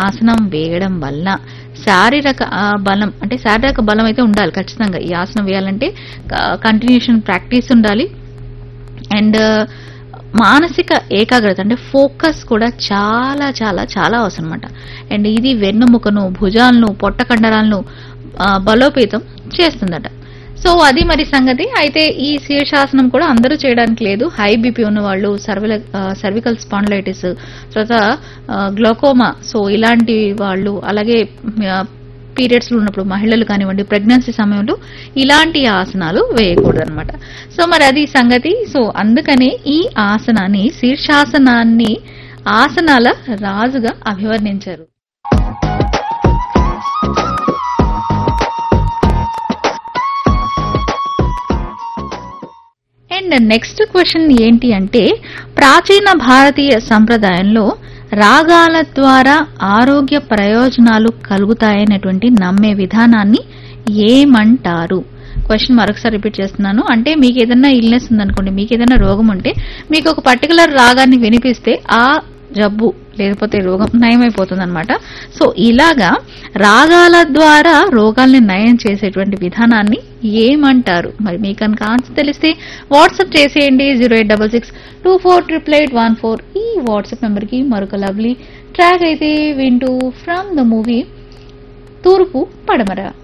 ఆసనం వేయడం వల్ల శారీరక ఆ, బలం అంటే శారీరక బలం అయితే ఉండాలి ఖచ్చితంగా ఈ ఆసనం వేయాలంటే కంటిన్యూషన్ ప్రాక్టీస్ ఉండాలి అండ్ మానసిక ఏకాగ్రత అంటే ఫోకస్ కూడా చాలా చాలా చాలా అవసరం అనమాట అండ్ ఇది వెన్నుముకను భుజాలను పొట్ట కండరాలను ఆ, బలోపేతం చేస్తుందట సో అది మరి సంగతి అయితే ఈ శీర్షాసనం కూడా అందరూ చేయడానికి లేదు హై బీపీ ఉన్న వాళ్ళు సర్విల సర్వికల్ స్పాండిలైటిస్ తర్వాత గ్లోకోమా సో ఇలాంటి వాళ్ళు అలాగే పీరియడ్స్ లో ఉన్నప్పుడు మహిళలు కానివ్వండి ప్రెగ్నెన్సీ సమయంలో ఇలాంటి ఆసనాలు వేయకూడదు అనమాట సో మరి అది సంగతి సో అందుకనే ఈ ఆసనాన్ని శీర్షాసనాన్ని ఆసనాల రాజుగా అభివర్ణించారు అండ్ నెక్స్ట్ క్వశ్చన్ ఏంటి అంటే ప్రాచీన భారతీయ సంప్రదాయంలో రాగాల ద్వారా ఆరోగ్య ప్రయోజనాలు కలుగుతాయనేటువంటి నమ్మే విధానాన్ని ఏమంటారు క్వశ్చన్ మరొకసారి రిపీట్ చేస్తున్నాను అంటే మీకు ఏదైనా ఇల్నెస్ ఉందనుకోండి మీకు ఏదైనా రోగం ఉంటే మీకు ఒక పర్టికులర్ రాగాన్ని వినిపిస్తే ఆ జబ్బు లేకపోతే రోగం నయమైపోతుంది అనమాట సో ఇలాగా రాగాల ద్వారా రోగాల్ని నయం చేసేటువంటి విధానాన్ని ఏమంటారు మరి మీకు కనుక ఆన్సర్ తెలిస్తే వాట్సాప్ చేసేయండి zero eight double six two four triple eight one four ఈ వాట్సాప్ నెంబర్కి మరొక లవ్లీ ట్రాక్ అయితే వింటూ ఫ్రమ్ ద మూవీ తూర్పు పడమర